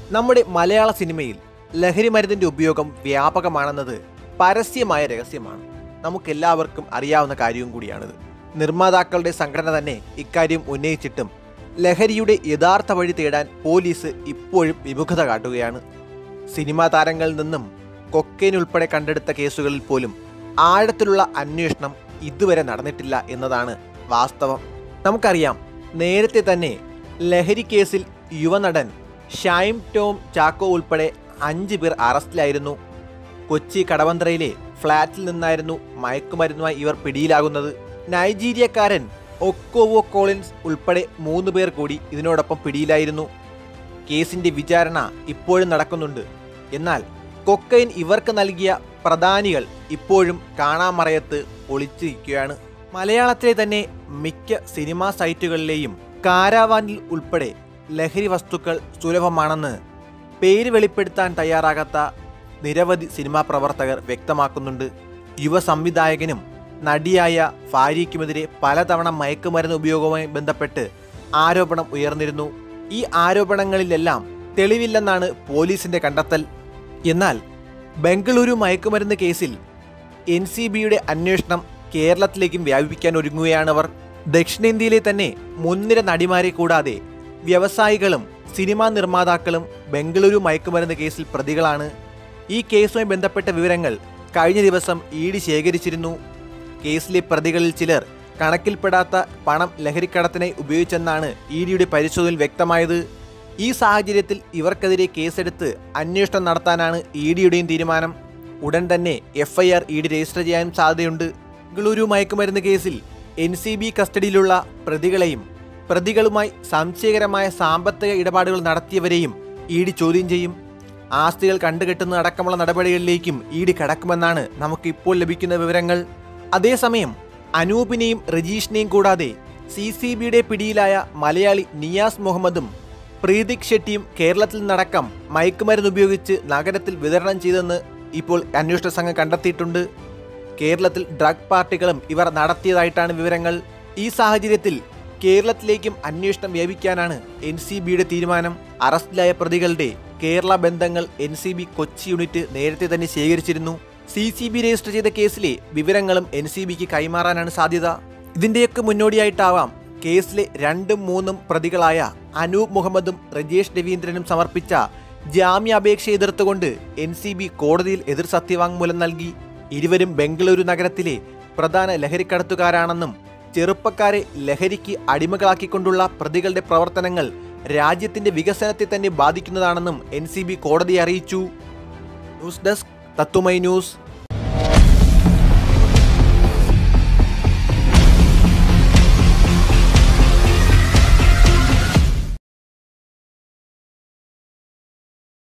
നമ്മുടെ മലയാള സിനിമയിൽ ലഹരി മരുന്നിന്റെ ഉപയോഗം വ്യാപകമാണെന്നത് പരസ്യമായ രഹസ്യമാണ് നമുക്കെല്ലാവർക്കും അറിയാവുന്ന കാര്യവും കൂടിയാണിത് നിർമ്മാതാക്കളുടെ സംഘടന തന്നെ ഇക്കാര്യം ഉന്നയിച്ചിട്ടും ലഹരിയുടെ യഥാർത്ഥ വഴി തേടാൻ പോലീസ് ഇപ്പോഴും വിമുഖത കാട്ടുകയാണ് സിനിമാ താരങ്ങളിൽ നിന്നും കൊക്കൈൻ ഉൾപ്പെടെ കണ്ടെടുത്ത കേസുകളിൽ പോലും ആഴത്തിലുള്ള അന്വേഷണം ഇതുവരെ നടന്നിട്ടില്ല എന്നതാണ് വാസ്തവം നമുക്കറിയാം നേരത്തെ തന്നെ ലഹരി കേസിൽ യുവനടൻ ഷൈം ടോം ചാക്കോ ഉൾപ്പെടെ അഞ്ച് പേർ അറസ്റ്റിലായിരുന്നു കൊച്ചി കടവന്ത്രയിലെ ഫ്ളാറ്റിൽ നിന്നായിരുന്നു മയക്കുമരുന്നുമായി ഇവർ പിടിയിലാകുന്നത് നൈജീരിയക്കാരൻ ഒക്കോവോ കോളിൻസ് ഉൾപ്പെടെ മൂന്ന് പേർ കൂടി ഇതിനോടൊപ്പം പിടിയിലായിരുന്നു കേസിന്റെ വിചാരണ ഇപ്പോഴും നടക്കുന്നുണ്ട് എന്നാൽ കൊക്കൈൻ ഇവർക്ക് നൽകിയ പ്രധാനികൾ ഇപ്പോഴും കാണാമറയത്ത് ഒളിച്ചിരിക്കുകയാണ് മലയാളത്തിലെ തന്നെ മിക്ക സിനിമാ സൈറ്റുകളിലെയും കാരാവാനിൽ ഉൾപ്പെടെ ലഹരി വസ്തുക്കൾ സുലഭമാണെന്ന് പേര് വെളിപ്പെടുത്താൻ തയ്യാറാകാത്ത നിരവധി സിനിമാ പ്രവർത്തകർ വ്യക്തമാക്കുന്നുണ്ട് യുവ സംവിധായകനും നടിയായ ഭാര്യയ്ക്കുമെതിരെ പലതവണ മയക്കുമരുന്ന് ഉപയോഗവുമായി ബന്ധപ്പെട്ട് ആരോപണം ഉയർന്നിരുന്നു ഈ ആരോപണങ്ങളിലെല്ലാം തെളിവില്ലെന്നാണ് പോലീസിന്റെ കണ്ടെത്തൽ എന്നാൽ ബംഗളൂരു മയക്കുമരുന്ന് കേസിൽ എൻ സി ബിയുടെ അന്വേഷണം കേരളത്തിലേക്കും വ്യാപിപ്പിക്കാൻ ഒരുങ്ങുകയാണവർ ദക്ഷിണേന്ത്യയിലെ തന്നെ മുൻനിര നടിമാരെ കൂടാതെ വ്യവസായികളും സിനിമാ നിർമ്മാതാക്കളും ബംഗളൂരു മയക്കുമരുന്ന് കേസിൽ പ്രതികളാണ് ഈ കേസുമായി ബന്ധപ്പെട്ട വിവരങ്ങൾ കഴിഞ്ഞ ദിവസം ഇ ഡി ശേഖരിച്ചിരുന്നു കേസിലെ പ്രതികളിൽ ചിലർ കണക്കിൽപ്പെടാത്ത പണം ലഹരിക്കടത്തിനായി ഉപയോഗിച്ചെന്നാണ് ഇ ഡിയുടെ പരിശോധനയിൽ വ്യക്തമായത് ഈ സാഹചര്യത്തിൽ ഇവർക്കെതിരെ കേസെടുത്ത് അന്വേഷണം നടത്താനാണ് ഇ ഡിയുടെയും തീരുമാനം ഉടൻ തന്നെ F I R E D register ചെയ്യാനും സാധ്യതയുണ്ട് ബംഗളൂരു മയക്കുമരുന്ന് കേസിൽ എൻ സി ബി കസ്റ്റഡിയിലുള്ള പ്രതികളെയും പ്രതികളുമായി സംശയകരമായ സാമ്പത്തിക ഇടപാടുകൾ നടത്തിയവരെയും ഇ ഡി ചോദ്യം ചെയ്യും ആസ്തികൾ കണ്ടുകെട്ടുന്ന അടക്കമുള്ള നടപടികളിലേക്കും ഇ ഡി കടക്കുമെന്നാണ് നമുക്ക് ഇപ്പോൾ ലഭിക്കുന്ന വിവരങ്ങൾ അതേസമയം അനൂപിനെയും രജീഷിനെയും കൂടാതെ സി സി ബിയുടെ പിടിയിലായ മലയാളി നിയാസ് മുഹമ്മദും പ്രീതിക് ഷെട്ടിയും കേരളത്തിൽ നിന്നടക്കം മയക്കുമരുന്ന് ഉപയോഗിച്ച് നഗരത്തിൽ വിതരണം ചെയ്തെന്ന് ഇപ്പോൾ അന്വേഷണ സംഘം കണ്ടെത്തിയിട്ടുണ്ട് കേരളത്തിൽ ഡ്രഗ് പാർട്ടികളും ഇവർ നടത്തിയതായിട്ടാണ് വിവരങ്ങൾ ഈ സാഹചര്യത്തിൽ കേരളത്തിലേക്കും അന്വേഷണം വ്യാപിക്കാനാണ് എൻ സി ബിയുടെ തീരുമാനം അറസ്റ്റിലായ പ്രതികളുടെ കേരള ബന്ധങ്ങൾ N C B Kochi unit നേരത്തെ തന്നെ ശേഖരിച്ചിരുന്നു സി സി ബി രജിസ്റ്റർ ചെയ്ത കേസിലെ വിവരങ്ങളും എൻ സി ബിക്ക് കൈമാറാനാണ് സാധ്യത ഇതിന്റെയൊക്കെ മുന്നോടിയായിട്ടാവാം കേസിലെ രണ്ടും മൂന്നും പ്രതികളായ അനൂപ് മുഹമ്മദും രജേഷ് രവീന്ദ്രനും സമർപ്പിച്ച ജാമ്യാപേക്ഷ എതിർത്തുകൊണ്ട് എൻ സി ബി കോടതിയിൽ എതിർ സത്യവാങ്മൂലം നൽകി ഇരുവരും ബംഗളൂരു നഗരത്തിലെ പ്രധാന ലഹരിക്കടത്തുകാരാണെന്നും ചെറുപ്പക്കാരെ ലഹരിക്ക് അടിമകളാക്കിക്കൊണ്ടുള്ള പ്രതികളുടെ പ്രവർത്തനങ്ങൾ രാജ്യത്തിന്റെ വികസനത്തെ തന്നെ ബാധിക്കുന്നതാണെന്നും എൻ സി ബി കോടതിയെ അറിയിച്ചു ന്യൂസ് ഡെസ്ക് തത്തുമൈ ന്യൂസ്